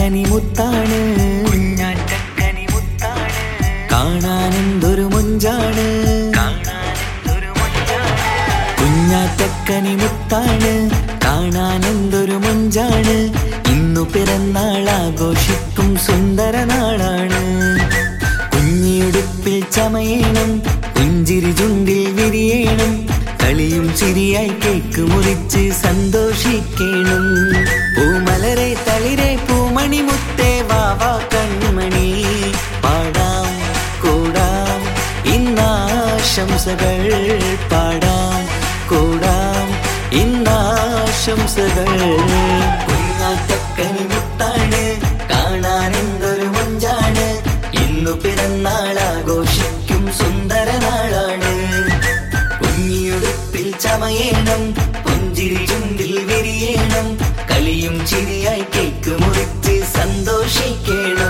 കുഞ്ഞാറ്റക്കനി മുത്താണ് കുഞ്ഞാറ്റക്കനി മുത്താണ് കാണാനെന്തൊരു മുഞ്ചാണ് കാണാനെന്തൊരു മുഞ്ചാണ് കുഞ്ഞാറ്റക്കനി മുത്താണ് കാണാനെന്തൊരു മുഞ്ചാണ് ഇന്നു പിറന്നാൾ ആഘോഷിക്കും സുന്ദര നാളാണ് കുഞ്ഞിയുടുപ്പിൽ ചമയണം പുഞ്ചിരി ചുണ്ടിൽ വിരിയണം കളിയും ചിരിയായി കേക്ക് മുറിച്ച് സന്തോഷിക്കണം പൂമലരെ തളിരെ പൂമണി മുത്തേ വാവാ കൺമണി പാടാം കൂടാം ഇന്നാശംസകൾ പാടാം കൂടാം ഇന്നാശംസകൾ കുഞ്ഞാറ്റക്കനി മുത്താണ് കാണാൻ എന്തൊരു മഞ്ചാണ് ഇന്നു പിറന്നാൾ ആഘോഷിക്കും സുന്ദര നാളാണ് കുഞ്ഞിയുടുപ്പിൽ ചമയേണം പുഞ്ചിരി ചുണ്ടിൽ വിരിയണം കളിയും ചിരിയായി കേക്ക് മുറിച്ച് സന്തോഷിക്കണം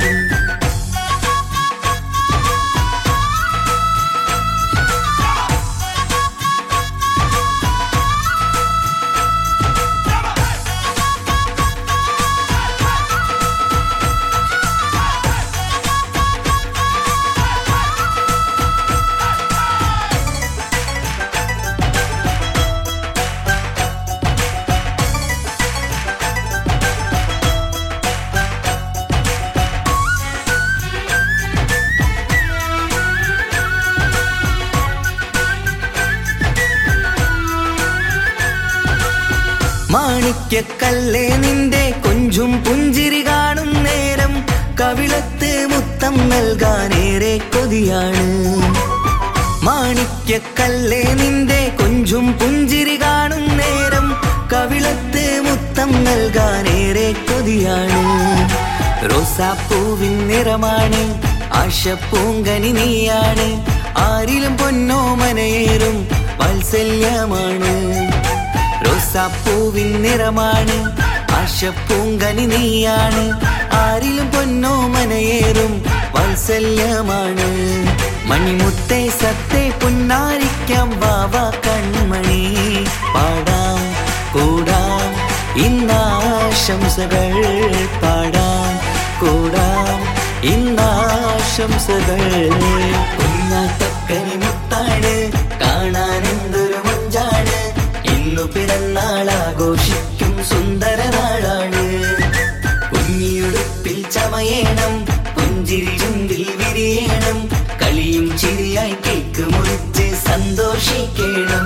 മാണിക്യക്കല്ലേ നിന്റെ കൊഞ്ചും പുഞ്ചിരി കാണും നേരം കവിളത്ത് മുത്തം നൽകാനേറെ കൊതിയാണ് മാണിക്യക്കല്ലേ നിന്റെ കൊഞ്ചും പുഞ്ചിരി കാണും നേരം കവിളത്ത് മുത്തം നൽകാനേറെ കൊതിയാണ് റോസാപ്പൂവിൻ നിറമാണ് ആശപ്പൂങ്കനി നീയാണ് ആരിലും പൊന്നോമനയേറും വാത്സല്യമാണ് റോസാപ്പൂവിൻ നിറമാണ് ആശപ്പൂങ്കനി നീയാണ് ആരിലും പൊന്നോമനയേറും വാത്സല്യമാണ് മണിമുത്തേ സത്തേ പുന്നാരിക്കാം വാവ കൺമണി പാടാം കൂടാം ഇന്നാശംസകൾ പാടാം കൂടാം ഇന്നാശംസകൾ കുഞ്ഞാത്തക്കനി മുത്താണ് കാണാൻ എന്തൊരു മഞ്ചാണ് ഇന്നു പിറന്നാൾ ആഘോഷിക്കും സുന്ദര നാളാണ് കുഞ്ഞിയുടുപ്പിൽ ചമയേണം പുഞ്ചിരി ചുണ്ടിൽ വിരിയണം കളിയും ചിരിയായി കേക്ക് മുറിച്ച് സന്തോഷിക്കണം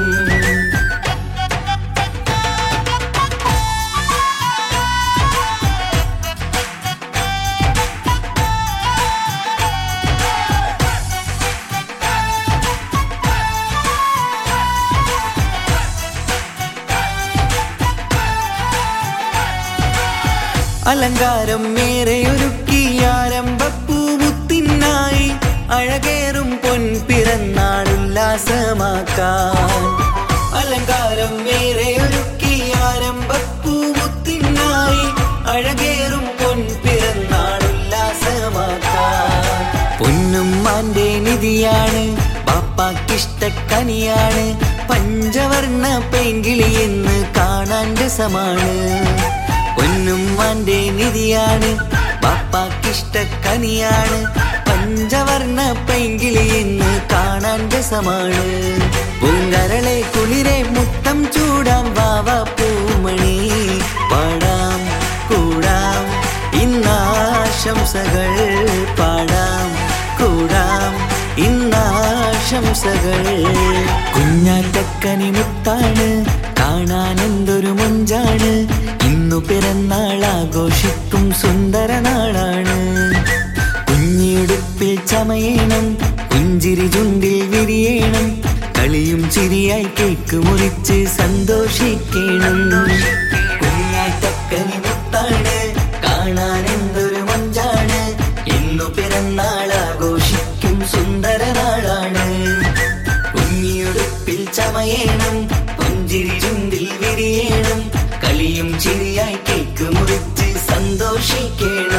അലങ്കാരം മേറെ ഒരുക്കി ആരംഭപ്പൂമുത്തിനായി അഴകേറും പൊൻ പിറന്നാൾ ഉല്ലാസമാക്കാൻ അലങ്കാരം മേറെ ഒരുക്കി ആരംഭപ്പൂമുത്തിനായി അഴകേറും പൊൻ പിറന്നാൾ ഉല്ലാസമാക്കാൻ പൊന്നും മാന്റെ നിധിയാണ് പാപ്പാക്കിഷ്ടക്കനിയാണ് പഞ്ചവർണ്ണ പെങ്കിളി എന്ന് കാണാൻ രസമാണ് പൊന്നും മാന്റെ നിധിയാണ് പാപ്പാക്കിഷ്ടക്കനിയാണ് പഞ്ചവർണ്ണ പെങ്കിളി എന്ന് കാണാൻ രസമാണ് പൂങ്കരളെ കുളിരെ മുത്തം ചൂടാം വാവ പൂമണി പാടാം കൂടാം ഇന്നാശംസകൾ പാടാം കൂടാം ഇന്നാശംസകൾ കുഞ്ഞാറ്റക്കനി മുത്താണ് കാണാൻ എന്തൊരു മുഞ്ചാണ് ഇന്നു പിറന്നാൾ ആഘോഷിക്കും സുന്ദര നാളാണ് കുഞ്ഞിടുപ്പിൽ ചമയണം പുഞ്ചിരി ചുണ്ടിൽ വിരിയണം കളിയും ചിരിയായി കേക്ക് മുറിച്ച് സന്തോഷിക്കണം കുഞ്ഞാറ്റക്കനി മുത്താണ് കാണാൻ എന്തൊരു മഞ്ചാണ് ഇന്നു പിറന്നാൾ ആഘോഷിക്കും സുന്ദര നാളാണ് കുഞ്ഞിയുടുപ്പിൽ ചമയണം പുഞ്ചിരി ചുണ്ടിൽ വിരിയണം കളിയും ചിരിയായി കേക്ക് മുറിച്ച് സന്തോഷിക്കണം